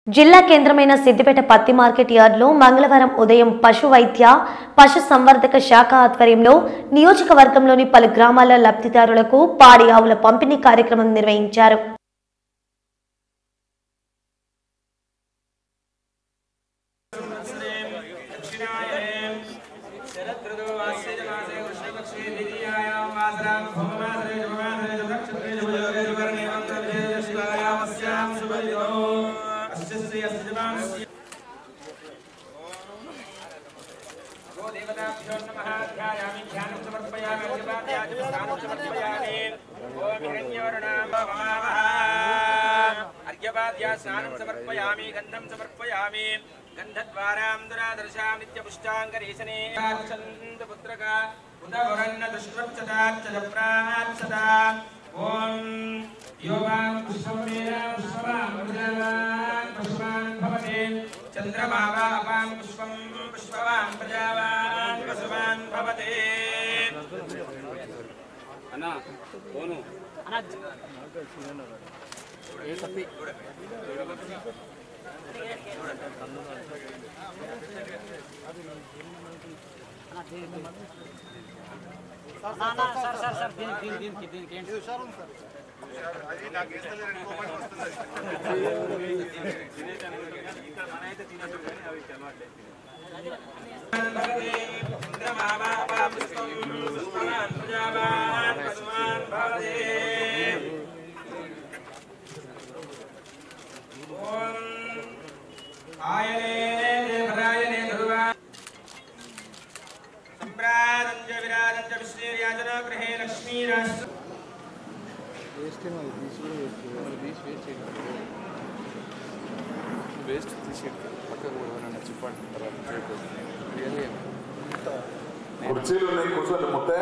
జిల్లా కేంద్రమైన సిద్దిపేట పత్తి మార్కెట్ యార్డులో మంగళవారం ఉదయం పశు వైద్య పశు సంవర్ధక శాఖ ఆధ్వర్యంలో నియోజకవర్గంలోని పలు గ్రామాల లబ్ధిదారులకు పాడి ఆవుల పంపిణీ కార్యక్రమం నిర్వహించారు अर्घ्यपाद्या स्नानं समर्पयामि गन्धं समर्पयामि गन्धद्वारां दुरादर्शां नित्यपुष्टाङ्गरीशने छन्द पुत्रक उद वरन्न दुष्कृच्छताच्चप्राच्छता ॐ यो वां पुष्पं वेद पुष्पवान् प्रजावान् पशुवान् भवते चन्द्रमा वा अपां पुष्पं पुष्पवान् प्रजावान् पशुवान् भवते అన్నా ఫోను चन्द्रमा वा अपां पुष्पं पुष्पवान् प्रजावान् पशुवान् भवते आयने देवरायने ध्रुवा सम्प्रारञ्च विराजञ्च विश्रीर्याजन गृहे लक्ष्मीराष्ट्र వేస్ట్ తీసి పక్కకు ఎవరైనా చెప్పండి తర్వాత చేయకూడదు రియల్లీ కుర్చీలు ఉన్నాయి కూర్చోండి ముద్దే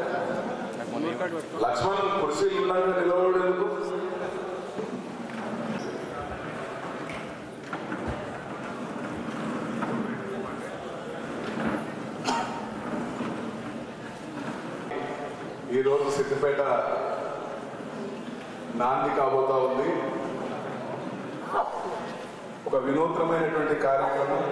లక్ష్మణ్ కుర్చీలు ఉన్నాక నిలబడేందుకు ఈరోజు సిద్దిపేట నాంది కాబోతా ఉంది ఒక వినూత్నమైనటువంటి కార్యక్రమం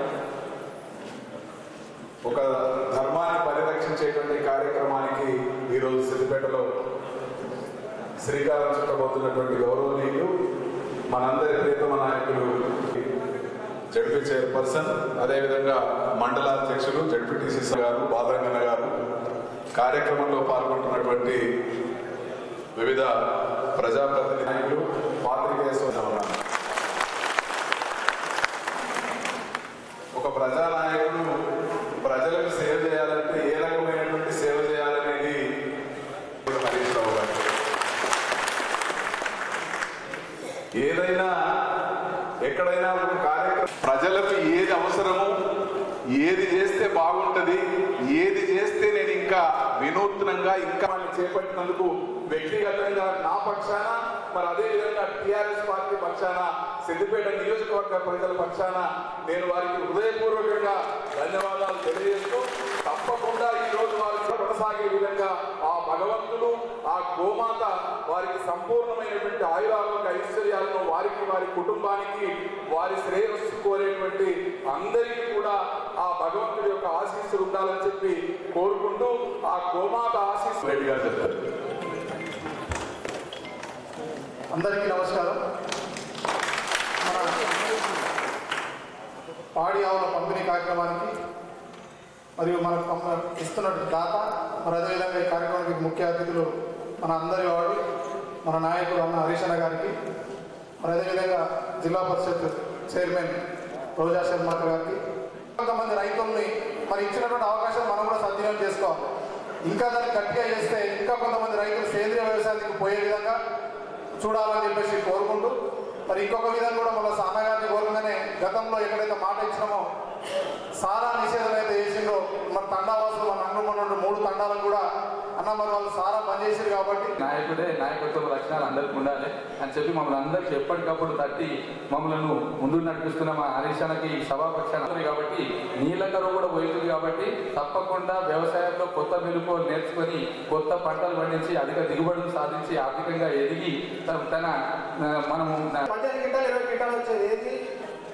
ఒక ధర్మాన్ని పరిరక్షించేటువంటి కార్యక్రమానికి ఈరోజు సిద్దిపేటలో శ్రీకారం చుట్టబోతున్నటువంటి గౌరవనీయులు మనందరి ప్రియతమ నాయకులు జడ్పీ చైర్పర్సన్ అదేవిధంగా మండలాధ్యక్షులు జడ్పీటీసీ గారు బాదరంగన్న గారు కార్యక్రమంలో పాల్గొంటున్నటువంటి వివిధ ప్రజాప్రతినిధి నాయకులు పాత్రికేయ సోదరులు ఒక ప్రజానాయకుడు ప్రజలకు సేవ చేయాలంటే ఏ రకమైనటువంటి సేవ చేయాలనేది హరీష్ రావు గారు ఏదైనా ఎక్కడైనా ఒక కార్యక్రమం ప్రజలకు ఏది అవసరము ఏది చేస్తే బాగుంటది ఏది చేస్తే నేను ఇంకా వినూత్నంగా ఇంకా వాళ్ళని చేపట్టినందుకు వ్యక్తిగతంగా నా పక్షాన మరి అదే విధంగా టిఆర్ఎస్ పార్టీ పక్షాన సిద్దిపేట నియోజకవర్గ ప్రజల పక్షాన నేను వారికి హృదయపూర్వకంగా ధన్యవాదాలు తెలియజేస్తూ తప్పకుండా ఈ రోజు వారు కొనసాగే విధంగా ఆ భగవంతుడు ఆ గోమాత వారికి సంపూర్ణమైనటువంటి ఆయురాలకు ఐశ్వర్యాలను వారికి వారి కుటుంబానికి వారి శ్రేయస్సు కోరేటువంటి అందరికీ కూడా ఆ భగవంతుడి యొక్క ఆశీస్సులు ఉండాలని చెప్పి కోరుకుంటూ ఆ గోమాత ఆశీస్సు రెడ్డి గారు చెప్తారు అందరికీ నమస్కారం మన పాడి ఆవుల పంపిణీ కార్యక్రమానికి మరియు మనకు పంప- ఇస్తున్నటువంటి దాత మరి అదేవిధంగా ఈ కార్యక్రమానికి ముఖ్య అతిథులు మన అందరి వాడు మన నాయకుడు అన్న హరీష్ అన్న గారికి మరి అదేవిధంగా జిల్లా పరిషత్ చైర్మన్ రోజా శర్మ గారికి కొంతమంది రైతుల్ని మరి ఇచ్చినటువంటి అవకాశం మనం కూడా సద్వినియోగం చేసుకోవాలి ఇంకా దాన్ని గట్టిగా చేస్తే ఇంకా కొంతమంది రైతులు సేంద్రియ వ్యవసాయానికి పోయే విధంగా చూడాలని చెప్పేసి కోరుకుంటూ మరి ఇంకొక విధంగా కూడా మన అన్నగారిని కోరుకుందనే గతంలో ఎక్కడైతే మాట ఇచ్చినామో సారా నిషేధం అయితే చేసిండో మన తండావాసులు మన అంగమన్న మూడు తండాలకు కూడా అన్న మరి వాళ్ళు సారా బంద్ చేసారు కాబట్టి నాయకుడే నాయకత్వ లక్షణాలు అందరికి ఉండాలి అని చెప్పి మమ్మల్ని అందరికి ఎప్పటికప్పుడు తట్టి మమ్మల్ని ముందుకు నడిపిస్తున్న మా హరీశానికి సభాపక్షాలు ఉంది కాబట్టి నీళ్ళకరు కూడా పోయింది కాబట్టి తప్పకుండా వ్యవసాయంలో కొత్త మెలుపులు నేర్చుకొని కొత్త పంటలు పండించి అధిక దిగుబడులు సాధించి ఆర్థికంగా ఎదిగి తన తన, ఆ, మనము నా- పద్దెనిమిది క్వింటాలు ఇరవై క్వింటాలు వచ్చేది ఏది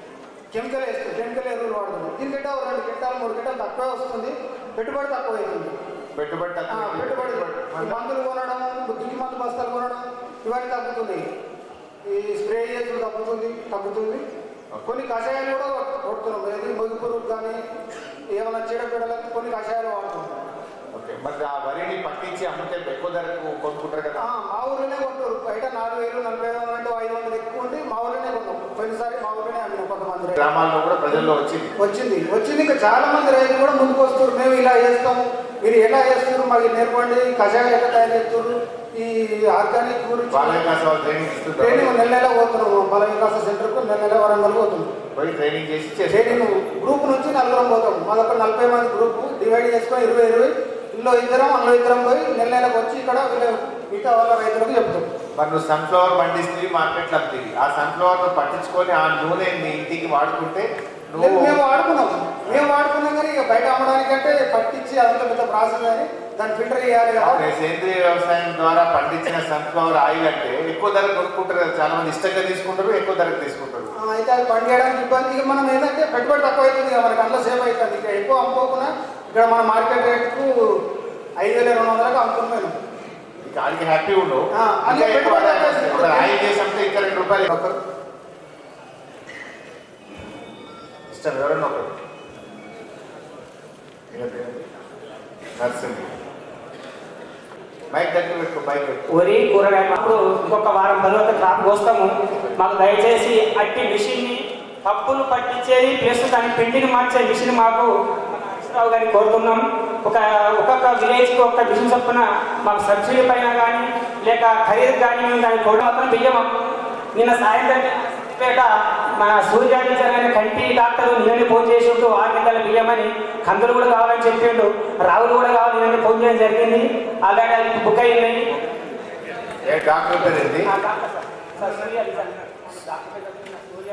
కెమికల్ వేస్తుంది కెమికల్ ఎరువులు వాడుతుంది దీనికంటే ఒక రెండు గింటాలు మూడు గింటాలు తక్కువే వస్తుంది పెట్టుబడి తక్కువ అవుతుంది పెట్టుబడి ఆ, తక్కువ పెట్టుబడి ఈ మందులు కొనడం దుక్కి మందు బస్తాలు కొనడం ఇవన్నీ తగ్గుతుంది ఈ స్ప్రే చేసుడు తగ్గుతుంది తగ్గుతుంది కొన్ని కషాయాలు కూడా కొడుతున్నాం ఏది మొగ్గు పురుగు కానీ ఏమైనా చీడపీడలకు కొన్ని కషాయాలు వాడుతున్నాం ఓకే మరి ఆ వరిని పట్టించి అమ్మితే ఎక్కువ ధరకు కొనుక్కుంటారు కదా ఆ, మా ఊరిలోనే కొంటారు బయట నాలుగు వేలు నలభై వేలు అంటే ఐదు వందలు ఎక్కువ ఉండి మా ఊరిలోనే కొన్నాం పోయినసారి మా ఊరిలోనే అమ్మినాం కొంతమంది రైతులు. గ్రామాల్లో కూడా ప్రజల్లో వచ్చింది వచ్చింది వచ్చింది ఇంకా చాలా మంది రైతులు కూడా ముందుకు వస్తారు మేము ఇలా చేస్తాము మీరు ఎలా చేస్తారు మాకు నేర్పండి కషాయాలు ఎట్లా తయారు చేస్తారు ఈ ఆర్గానిక్ గురించి బాల వికాస్ వాళ్ళు ట్రైనింగ్ ఇస్తుంటారు ట్రైనింగ్ నెల నెల పోతున్నాము బల వికాస సెంటర్కు నెల నెల వరంగల్ పోతున్నాం పోయి ట్రైనింగ్ చేసి ట్రైనింగ్ చేస్తారు గ్రూప్ నుంచి నలుగురం పోతాం మాదొక నలభై మంది గ్రూప్ డివైడ్ చేసుకొని ఇరవై ఇరవై ఇందులో ఇద్దరం అందులో ఇద్దరం పోయి నెల నెలకు వచ్చి ఇక్కడ వీళ్ళ మిగతా వాళ్ళ రైతులకు చెప్తాం మరి నువ్వు సన్ఫ్లవర్ పండిస్తుంది మార్కెట్లో అమ్ముతుంది ఆ సన్ఫ్లవర్ ను పట్టించుకొని ఆ నూనె నీ ఇంటికి వాడుకుంటే నువ్వు లేదు, మేము వాడుకున్నాం మేము వాడుకున్నాం కానీ ఇక బయట అమ్మడానికంటే పట్టించి అదంతా పెద్ద ప్రాసెస్ కానీ దాన్ని ఫిల్టర్ చేయాలి కదా అవునే, సేంద్రియ వ్యవసాయం ద్వారా పండించిన సన్ఫ్లవర్ ఆయిల్ అంటే ఎక్కువ ధర కొనుక్కుంటారు కదా చాలా మంది ఇష్టంగా తీసుకుంటారు ఎక్కువ ధరకు తీసుకుంటారు ఆ, అయితే అది బంద్ చేయడానికి ఇబ్బంది ఇక మనం ఏంటంటే పెట్టుబడి తక్కువ అవుతుంది ఇక మనకి అందులో సేవ్ అవుతుంది ఇక ఎక్కువ అమ్ముకోకుండా ఇక్కడ మన మార్కెట్ రేట్కు ఐదు వేల రెండు వందలకు అమ్ముకున్నాను ఇక ఆడికి హ్యాపీ ఉండు ఆ, ఇంకా అందులో ఎక్కువ పెట్టుబడి ఆదాయం తక్కువ వస్తుంది. ఒక ఆయిల్ చేసి అమ్మితే ఇంకా రెండు రూపాయలు ఒకరు ఇష్టం ఎవరన్నా ఒకరు ఈయన పేరు? నర్సింగ్ మైక్ దగ్గర పెట్టుకో బైక్ పెట్టుకో వరి కూరగాయలు అప్పుడు ఇంకొక వారం తర్వాత క్రాప్ కోస్తాము మాకు దయచేసి అట్టి మిషన్ని పప్పులు పట్టించేది ప్లస్ దాని పిండిని మార్చే మిషన్ మాకు రావు గారిని కోరుతున్నాం ఒక ఒక్కొక్క విలేజ్కి ఒక్క మిషన్ చొప్పున మాకు సబ్సిడీ పైన కానీ లేక ఖరీదు కానీ మేము దాన్ని కూడా మాత్రం బియ్యం నిన్న సాయంత్రం పేట మన సూర్య టీచర్ అనే కంటి డాక్టర్ నిన్ననే ఫోన్ చేసిండు ఆరు గంటల బియ్యమని కందులు కూడా కావాలని చెప్పిండు రావులు కూడా కావాలి నిన్ననే ఫోన్ చేయడం జరిగింది ఆల్రెడీ అది బుక్ అయ్యింది ఏ డాక్టర్ పేరు ఏంటి ఆ doctor sir. Sir Surya teacher. Doctor పేరు చెప్పండి. సూర్య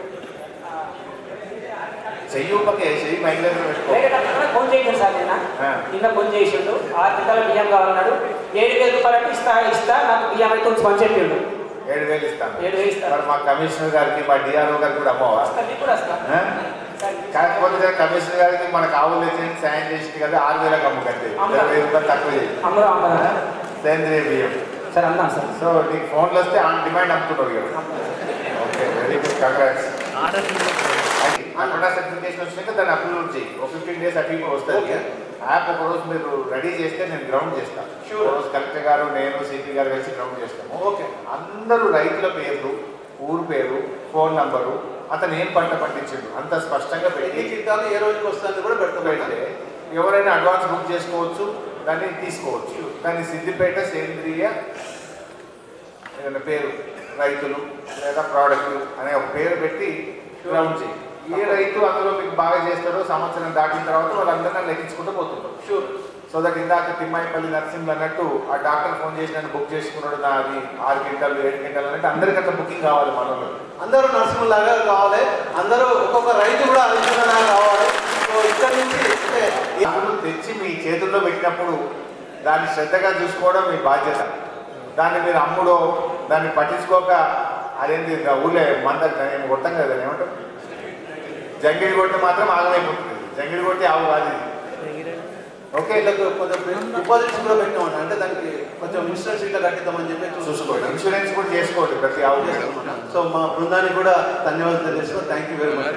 చెయ్యి ఉపకే చెయ్యి మైక్ దగ్గర పెట్టుకో వేరే డాక్టర్ కూడా ఫోన్ చేయండి సార్ నిన్న ఆ. నిన్న ఫోన్ చేసిండు ఆరు గంటల బియ్యం కావాలన్నాడు ఏడు వేల రూపాయలకి ఇస్తా ఇస్తా నాకు బియ్యం అయితే ఉంచమని చెప్పిండు ఏడు వేలు ఇస్తాను ఏడు వేలు ఇస్తాను మరి మా కమిషనర్ గారికి మా డిఆర్ఓ గారికి కూడా అమ్మవా వస్తా మీకు కూడా వస్తా ఆ? కాకపోతే కమిషనర్ గారికి మనకు ఆవులు తెచ్చి సాయం చేసింది కదా ఆరు వేలకు అమ్ముకంటే అమ్ముతా. వెయ్యి రూపాయలు తక్కువ చేయి అమ్మరు అమ్మరా సేంద్రియ బియ్యం సార్ అందాం సార్ సో నీకు ఫోన్లు వస్తే ఆన్ డిమాండ్ అమ్ముతున్నాడు కదా ఓకే వెరీ గుడ్ కంగ్రాట్స్ అక్కడ సర్టిఫికేషన్ వచ్చినాక దాన్ని అప్లోడ్ చేయి ఒక ఫిఫ్టీన్ డేస్ అటు ఇటు వస్తుంది యాప్ ఒక రోజు మీరు రెడీ చేస్తే నేను గ్రౌండ్ చేస్తాను ఒక రోజు కలెక్టర్ గారు నేను సిపి గారు కలిసి గ్రౌండ్ చేస్తాము ఓకే అందరూ రైతుల పేర్లు ఊరు పేరు ఫోన్ నంబరు అతను ఏం పంట పండించాడు అంత స్పష్టంగా పెట్టి జీతాలు ఏ రోజుకి వస్తుంది కూడా పెడితే ఎవరైనా అడ్వాన్స్ బుక్ చేసుకోవచ్చు దాన్ని తీసుకోవచ్చు దాన్ని సిద్దిపేట సేంద్రియ ఏదైనా పేరు రైతులు లేదా ప్రోడక్ట్ అనే ఒక పేరు పెట్టి గ్రౌండ్ చేయి ఏ రైతు అందులో మీకు బాగా చేస్తాడో సంవత్సరం దాటిన తర్వాత వాళ్ళందరినీ లెక్కించుకుంటూ పోతుంటారు షూర్ సో దట్ ఇందాక తిమ్మాయిపల్లి నరసింహులు అన్నట్టు ఆ డాక్టర్ ఫోన్ చేసి నన్ను బుక్ చేసుకున్నాడు నాది ఆరు గంటలు ఏడు గంటలు అన్నట్టు అందరికీ అట్లా బుకింగ్ కావాలి మనలో అందరూ నరసింహలాగా కావాలి అందరూ ఒక్కొక్క రైతు కూడా అధికంగా కావాలి సో ఇక్కడ నుంచి అంటే అప్పుడు తెచ్చి మీ చేతుల్లో పెట్టినప్పుడు దాన్ని శ్రద్ధగా చూసుకోవడం మీ బాధ్యత దాన్ని మీరు అమ్ముడో దాన్ని పట్టించుకోక అదేంటి ఇంకా ఊళ్ళో మంద ఏం కొట్టం కదా దాన్ని ఏమంటాం జంగిడి కొట్టి మాత్రం ఆగమైపోతుంది జంగిడి కొట్టి ఆవు కాదు ఇది ఓకే వీళ్ళకు కొంచెం డిపాజిట్స్ కూడా పెట్టామండి అంటే దానికి కొంచెం ఇన్సూరెన్స్ ఇట్లా కట్టిద్దామని చెప్పి చూసుకోండి చూసుకోండి ఇన్సూరెన్స్ కూడా చేసుకోండి ప్రతి ఆవు సో మా బృందానికి కూడా ధన్యవాదాలు తెలియజేస్తున్నాం థ్యాంక్ యూ వెరీ మచ్